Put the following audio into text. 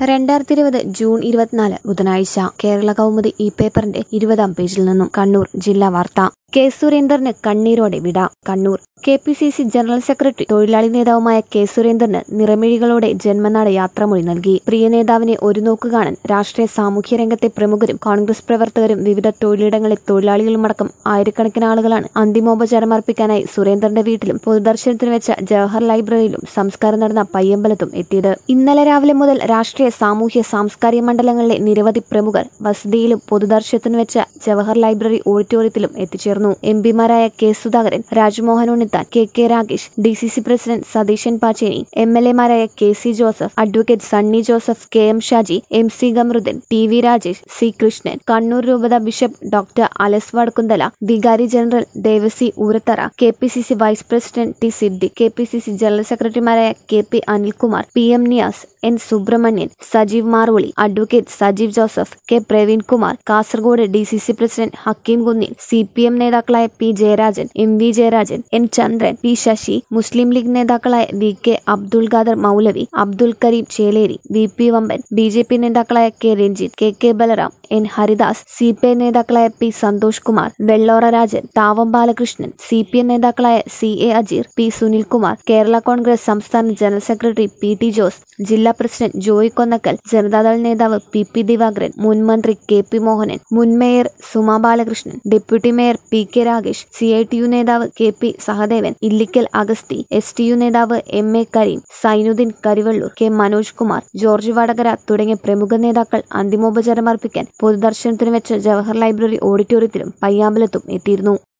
രണ്ടായിരത്തി ഇരുപത് ജൂൺ ഇരുപത്തിനാല് ബുധനാഴ്ച കേരള കൗമുദി ഈ പേപ്പറിന്റെ ഇരുപതാം പേജിൽ നിന്നും കണ്ണൂർ ജില്ലാ വാർത്ത കെ സുരേന്ദ്രന് കണ്ണീരോടെ വിട Kannur K P C C general secretary തൊഴിലാളി നേതാവുമായ കെ സുരേന്ദ്രന് നിറമിഴികളോടെ ജന്മനാട് യാത്രാമൊഴി നൽകി പ്രിയ നേതാവിനെ ഒരു നോക്ക് കാണാൻ രാഷ്ട്രീയ സാമൂഹ്യ രംഗത്തെ പ്രമുഖരും കോൺഗ്രസ് പ്രവർത്തകരും വിവിധ തൊഴിലിടങ്ങളിൽ തൊഴിലാളികളുമടക്കം ആയിരക്കണക്കിന് ആളുകളാണ് അന്തിമോപചാരം അർപ്പിക്കാനായി സുരേന്ദ്രന്റെ വീട്ടിലും പൊതുദർശനത്തിന് വെച്ച ജവഹർ ലൈബ്രറിയിലും സംസ്കാരം നടന്ന പയ്യമ്പലത്തും എത്തിയത് ഇന്നലെ രാവിലെ മുതൽ രാഷ്ട്രീയ സാമൂഹ്യ സാംസ്കാരിക മണ്ഡലങ്ങളിലെ നിരവധി പ്രമുഖർ വസതിയിലും പൊതുദർശനത്തിന് വെച്ച ജവഹർ ലൈബ്രറി ഓഡിറ്റോറിയത്തിലും എത്തിച്ചേർന്നു എം പിമാരായ K Sudhakaran Rajmohan Unnithan K K Ragesh D C C president Satheesan Pacheni M L എമാരായ K C Joseph advocate Sunny Joseph K M Shaji M C Kamaruddin T V Rajesh C Krishnan Kannur രൂപത ബിഷപ്പ് ഡോക്ടർ അലസ് വടക്കുന്തല വികാരി general Devasi Urathara K P C C vice president T Siddique K P C C general സെക്രട്ടറിമാരായ K P Anilkumar P M Niyas N Subramanian Sajeev Maruli advocate Sajeev Joseph K Praveen Kumar Kasaragod D C C president Hakeem Kunnil C P M നേതാക്കളായ P Jayarajan M V Jayarajan N Chandran P Sasi Muslim League നേതാക്കളായ V K Abdul Khader Moulavi Abdul Kareem Cheleri V P Vamban B J P നേതാക്കളായ K Ranjith K K Balaram N Haridas C P I നേതാക്കളായ P Santhosh Kumar Vellora Rajan Thavam Balakrishnan C P M നേതാക്കളായ C A Ajeer P Sunilkumar Kerala Congress സംസ്ഥാന general secretary P T Jose ജില്ലാ president Joy Konnakkal Janata Dal നേതാവ് P P Divakaran മുൻ മന്ത്രി K P Mohanan മുൻ mayor Suma Balakrishnan deputy mayor P K Ragesh C I T U നേതാവ് K P Sahadevan Illikkal Agasthi S T U നേതാവ് M A Kareem Zainuddin Karivellur K Manoj Kumar George Vadakara തുടങ്ങിയ പ്രമുഖ നേതാക്കൾ അന്തിമോപചാരം അർപ്പിക്കാൻ പൊതുദർശനത്തിന് വെച്ച ജവഹർ ലൈബ്രറി ഓഡിറ്റോറിയത്തിലും പയ്യാമ്പലത്തും എത്തിയിരുന്നു